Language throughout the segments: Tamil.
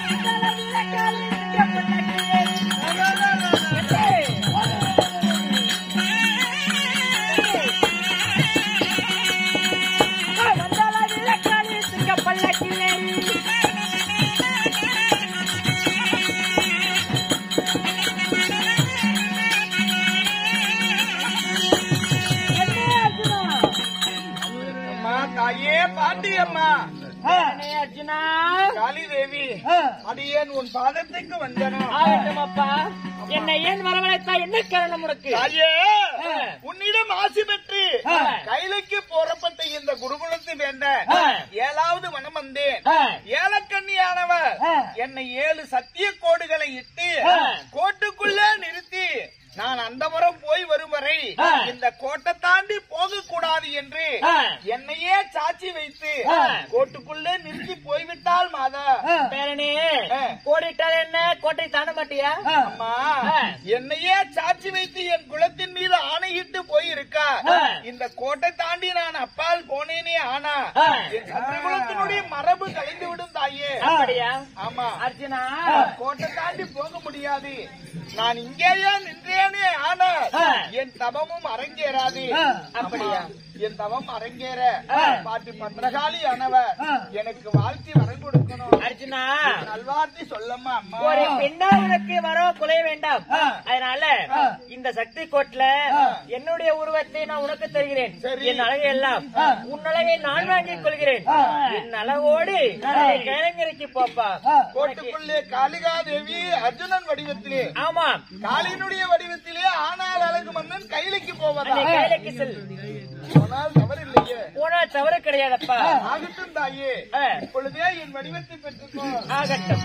அம்மா தாயே பாண்டியம்மா அர்ஜுனா காளி தேவி அடியேன் உன் பாதத்துக்கு வந்தனோ ஆகட்டும் அப்பா என்னை ஏன் வரவழைத்தா என்ன காரணம் உனக்கு தாயே ஆ. உன்னிடம் ஆசி பெற்று ஆ. கைலைக்கு போறப்பட்ட இந்த குருகுலத்து வேண்ட ஆ. ஏழாவது மனம் வந்தேன் ஆ. ஏலக்கண்ணியானவர் ஆ. என்னை ஏழு சத்திய கோடுகளை இட்டு ஆ. கோட்டுக்குள்ளே நிறுத்தி நான் அந்தபுரம் போய் வரும் வரை ஆ. இந்த கோட்டை தாண்டி போக கூடாது என்று ஆ. என்னையே சாட்சி வைத்து ஆ. கோட்டுக்குள்ளே நிறுத்தி போய்விட்டால் மாதா பேரனே ஆ. கோடிட்டால் என்ன கோட்டை தாண்ட மாட்டியா அம்மா ஆ. என்னையே சாட்சி வைத்து என் குலத்தின் மீது ஆணையிட்டு போயிருக்கா ஆ. இந்த கோட்டை தாண்டி நான் அப்பால் போனேனே ஆனா ஆ. என் சந்திரகுலத்தினுடைய மரபு கலைந்து விடும் தாயே அப்படியா ஆமா அர்ஜுனா கோட்டை தாண்டி போக முடியாது நான் இங்கேயே நின்றேனே ஆனா ஆ. என் தவமும் அரங்கேறாது அப்படியா? என் தவம் அரங்கேற ஆ. பாட்டி பத்திரகாளி ஆனவர் எனக்கு வாழ்த்தி வரம் கொடுக்கணும் அர்ஜுனா நல்வார்த்தை சொல்லம்மா அம்மா ஒரு பெண்ணா உனக்கு வரோ குலைய வேண்டாம் ஆ. அதனால இந்த சக்தி கோட்ல என்னுடைய உருவத்தை நான் உனக்கு தருகிறேன் சரி. என் அழகை எல்லாம் உன் அழகை நான் வாங்கிக் கொள்கிறேன் என் அழகோடு கிழங்கரைக்கு போப்பா கோட்டுக்குள்ளே காளிகா தேவி அர்ஜுனன் வடிவத்திலே ஆமா காளியினுடைய வடிவத்திலே ஆனால் அழகு மன்னன் கைலைக்கு போவதா அன்னை கைலைக்கு செல் சொன்னால் தவறில்லையே போனால் தவறு கிடையாதப்பா ஆகட்டும் தாயே ஆ. இப்பொழுதே என் வடிவத்தை பெற்றுக்கோ ஆகட்டும்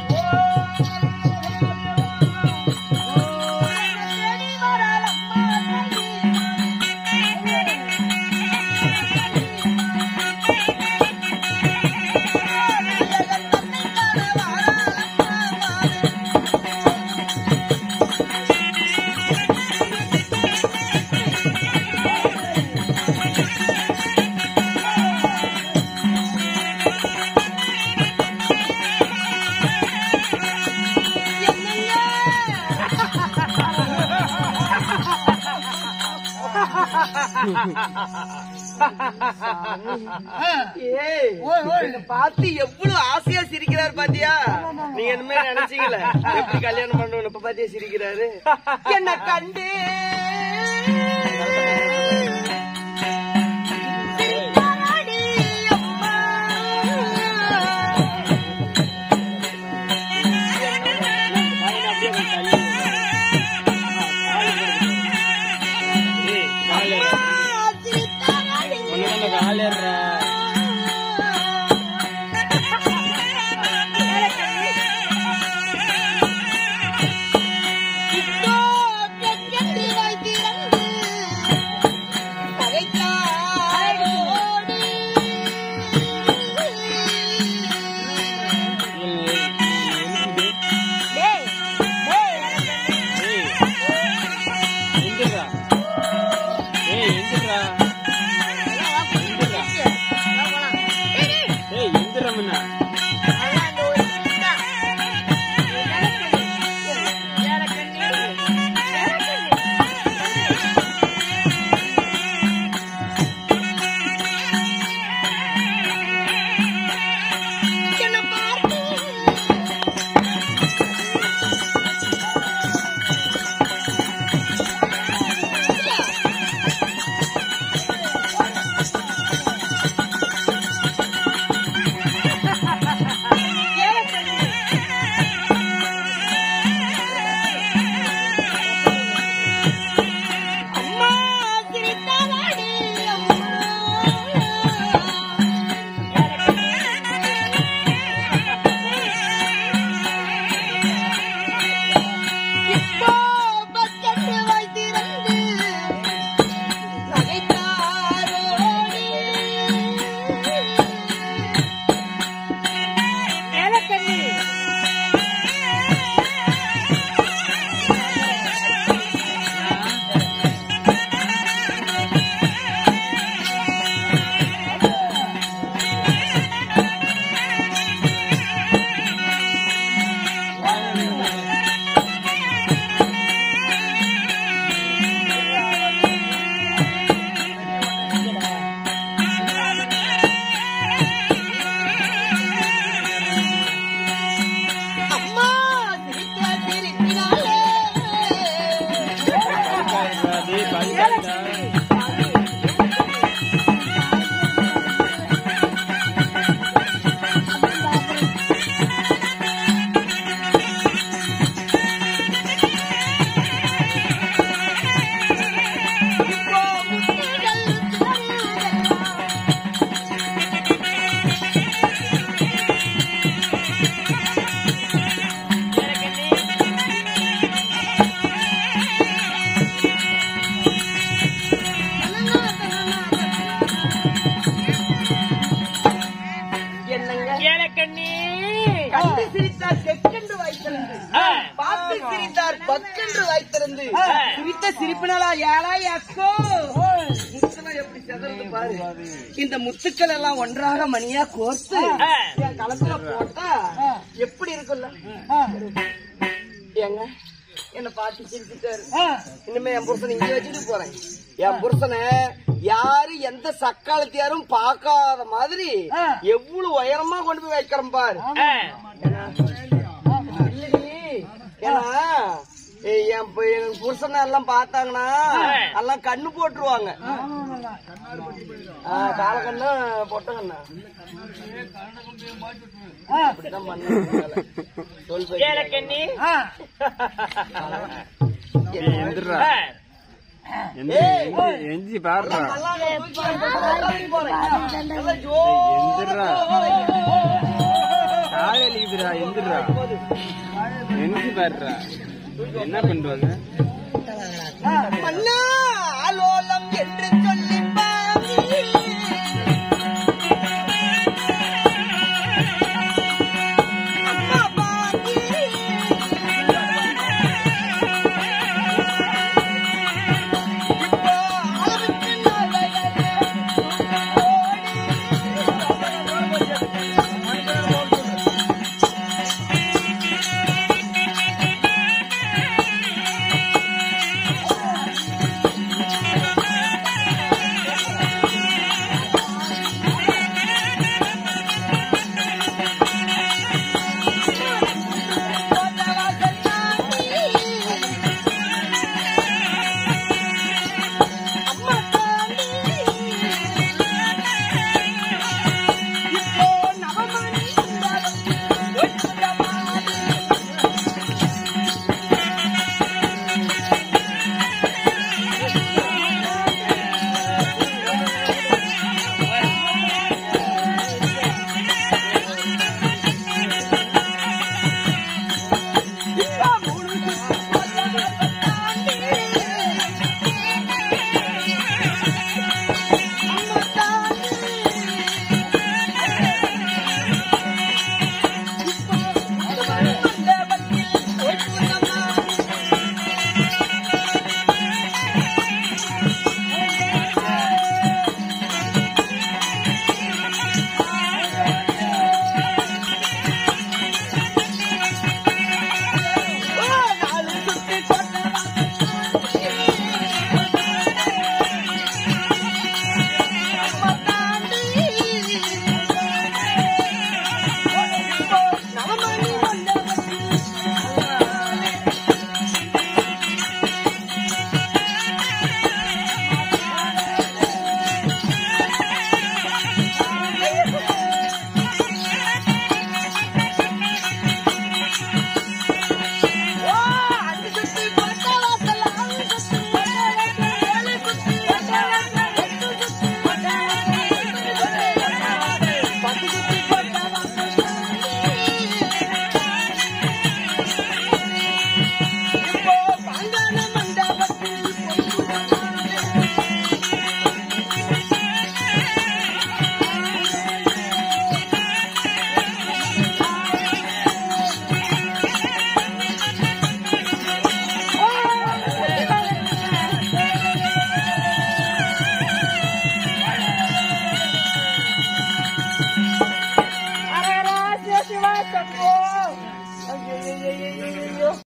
பார்த்து எவ்வளவு ஆசையா சிரிக்கிறாரு பாத்தியா நீங்க என்ன மாதிரி நினைச்சீங்களா எப்படி கல்யாணம் பண்ணணும் இப்ப பாத்தியா சிரிக்கிறாரு என்ன கண்டு வாய்த்திருந்து ஆ. பார்த்து சிரித்தார் பக்கென்று வாய்த்திருந்து ஆ. சிரித்த சிரிப்பினாலா ஏழா அக்கோ முத்துலாம் எப்படி செதறது பாரு இந்த முத்துக்கள் எல்லாம் ஒன்றாக மணியா கோர்த்து ஆ. என் களத்துல போட்டா எப்படி இருக்குல்ல ஏங்க என்ன பார்த்து சிரிச்சுட்டாரு இனிமே என் புருஷன் இங்க வச்சுட்டு போறேன் என் புருஷனை யாரு எந்த சக்காலத்தியாரும் பார்க்காத மாதிரி எவ்வளவு உயரமா கொண்டு போய் வைக்கிறேன் பாரு ஆ. இல்லடி ஏன்னா ஏய், என் பு- என் புருஷனை எல்லாம் பார்த்தாங்கன்னா எல்லாம் கண்ணு போட்டுருவாங்க ஆ, காலக்கண்ணா பொட்ட கண்ணா அப்படிதான் பண்ணுவாங்க. சொல் பேச்சு. ஏலக்கண்ணி எந்திரா ஆ. ஏய், எஞ்சி பாடுறா நல்லா தூக்கி தூக்கி போறேன். நல்லா ஜோரா எந்திரா காலையில எந்திரா எஞ்சி பாடுறா என்ன பண்ணுவாங்க மன்னா ஆலோலம் என்று சொல்லி பாவி. அம்மா பாவி. இப்போ அளவுக்கு நாளையரே